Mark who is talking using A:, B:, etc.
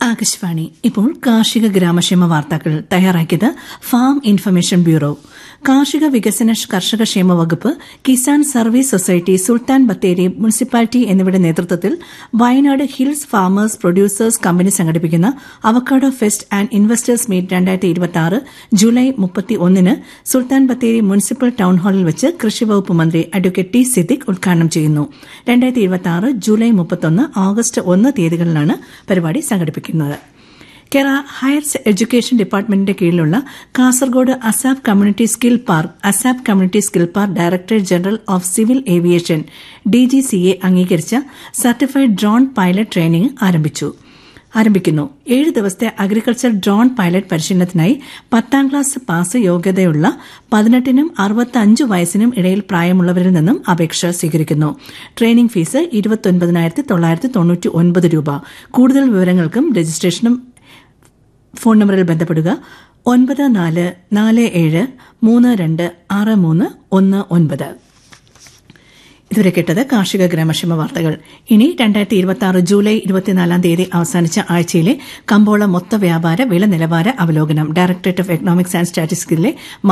A: ആകാശവാണി ഇപ്പോൾ കാർഷിക ഗ്രാമക്ഷേമ വാർത്തകൾ തയ്യാറാക്കിയത് ഫാം ഇൻഫർമേഷൻ ബ്യൂറോ കാർഷിക വികസന കർഷക ക്ഷേമ വകുപ്പ് Kisan service society Sultan Bathery municipality എന്നിവയുടെ നേതൃത്വത്തിൽ Wayanad hills farmers producers company സംഘടിപ്പിക്കുന്ന avocado fest and investors meet July മുപ്പത്തിയൊന്നിന് സുൽത്താൻ ബത്തേരി മുനിസിപ്പൽ ടൌൺ ഹാളിൽ വെച്ച് കൃഷിവകുപ്പ് മന്ത്രി അഡ്വക്കേറ്റ് ടി സിദ്ദിഖ് ഉദ്ഘാടനം ചെയ്യുന്നു ജൂലൈ മുപ്പത്തൊന്ന് ഓഗസ്റ്റ് ഒന്ന് തീയതികളിലാണ് പരിപാടി സംഘടിപ്പിക്കുന്നത് കേരള ഹയർ എഡ്യൂക്കേഷൻ ഡിപ്പാർട്ട്മെന്റിന്റെ കീഴിലുള്ള Kasaragod ASAP community skill park ASAP community skill park directorate general of civil aviation DGCA അംഗീകരിച്ച സർട്ടിഫൈഡ് ഡ്രോൺ പൈലറ്റ് ട്രെയിനിംഗ് ആരംഭിച്ചു ആരംഭിക്കുന്നു ഏഴ് ദിവസത്തെ അഗ്രികൾച്ചർ ഡ്രോൺ പൈലറ്റ് പരിശീലനത്തിനായി പത്താം ക്ലാസ് പാസ് യോഗ്യതയുള്ള പതിനെട്ടിനും അറുപത്തഞ്ച് വയസ്സിനും ഇടയിൽ പ്രായമുള്ളവരിൽ നിന്നും അപേക്ഷ സ്വീകരിക്കുന്നു ട്രെയിനിംഗ് ഫീസ് ഇരുപത്തൊൻപതിനായിരത്തി തൊള്ളായിരത്തി തൊണ്ണൂറ്റി ഒൻപത് രൂപ കൂടുതൽ വിവരങ്ങൾക്കും രജിസ്ട്രേഷനും ഫോൺ നമ്പറിൽ ബന്ധപ്പെടുക ഒൻപത് നാല് നാല് ഏഴ് മൂന്ന് രണ്ട് ആറ് മൂന്ന് ഒന്ന് ഒൻപത് ഇതുവരെ കേട്ടത് കാർഷിക ഗ്രാമക്ഷേമ വാർത്തകൾ ഇനി രണ്ടായിരത്തി ഇരുപത്തി ആറ് ജൂലൈ ഇരുപത്തിനാലാം തീയതി അവസാനിച്ച ആഴ്ചയിലെ കമ്പോള മൊത്ത വ്യാപാര വില നിലവാര അവലോകനം ഡയറക്ടറേറ്റ് ഓഫ് എക്കണോമിക്സ് ആൻഡ് സ്റ്റാറ്റിസ്റ്റിക്സിലെ